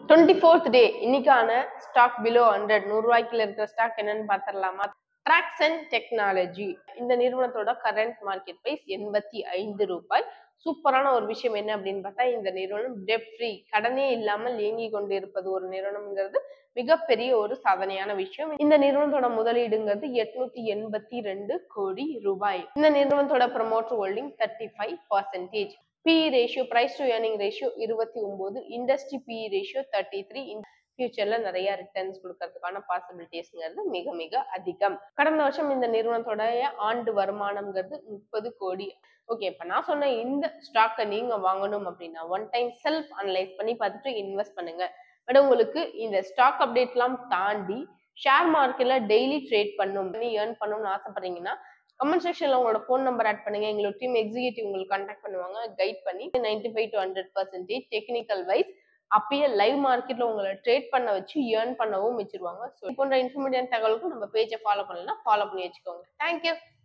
twenty fourth day இன்னைக்கான stock below hundred நூறுரூவாய்க்குள்ள இருக்கிற stock என்னன்னு பார்த்துடலாமா ட்ராக்ஸன் டெக்னாலஜி இந்த நிறுவனத்தோட கரண்ட் மார்க்கெட் பிரைஸ் எண்பத்தி ஐந்து ரூபாய் சூப்பரான ஒரு விஷயம் என்ன அப்படின்னு பார்த்தா இந்த நிறுவனம் டெப் ஃப்ரீ கடனே இல்லாமல் இயங்கி கொண்டு இருப்பது ஒரு நிறுவனம்ங்கிறது மிகப்பெரிய ஒரு சாதனையான விஷயம் இந்த நிறுவனத்தோட முதலீடுங்கிறது எட்நூத்தி எண்பத்தி ரெண்டு கோடி ரூபாய் இந்த நிறுவனத்தோட promoter holding thirty five percentage PE ratio price to earning ratio இருபத்தி ஒன்பது industry PE ratio thirty three ஃபியூச்சர்ல நிறைய ரிட்டர்ன்ஸ் கொடுக்கறதுக்கான பாசிபிலிட்டிஸ்ங்கிறது மிக மிக அதிகம் கடந்த வருஷம் இந்த நிறுவனத்தோட ஆண்டு வருமானம்ங்கிறது முப்பது கோடி ஓகே இப்போ நான் சொன்ன இந்த ஸ்டாக்கை நீங்க வாங்கணும் அப்படின்னா ஒன் டைம் செல்ஃப் அனலைஸ் பண்ணி பார்த்துட்டு இன்வெஸ்ட் பண்ணுங்க பட் உங்களுக்கு இந்த ஸ்டாக் அப்டேட்லாம் தாண்டி ஷேர் மார்க்கெட்ல டெய்லி ட்ரேட் பண்ணும் பண்ணி ஏர்ன் பண்ணணும்னு ஆசைப்படுறீங்கன்னா கமெண்ட் செக்ஷன்ல உங்களோட ஃபோன் நம்பர் ஆட் பண்ணுங்க எங்களோட டீம் எக்ஸிக்யூட்டிவ் உங்களுக்கு கான்டாக்ட் பண்ணுவாங்க கைட் பண்ணி ninety five to hundred percentage technical wise அப்பயே லைவ் மார்க்கெட்ல உங்களை ட்ரேட் பண்ண வச்சு ஏர்ன் பண்ணவும் வச்சிருவாங்க ஸோ போன்ற இன்ஃபர்மேட்டிவ் தகவலுக்கும் நம்ம பேஜை ஃபாலோ பண்ணலாம் ஃபாலோ பண்ணி வச்சுக்கோங்க தேங்க்யூ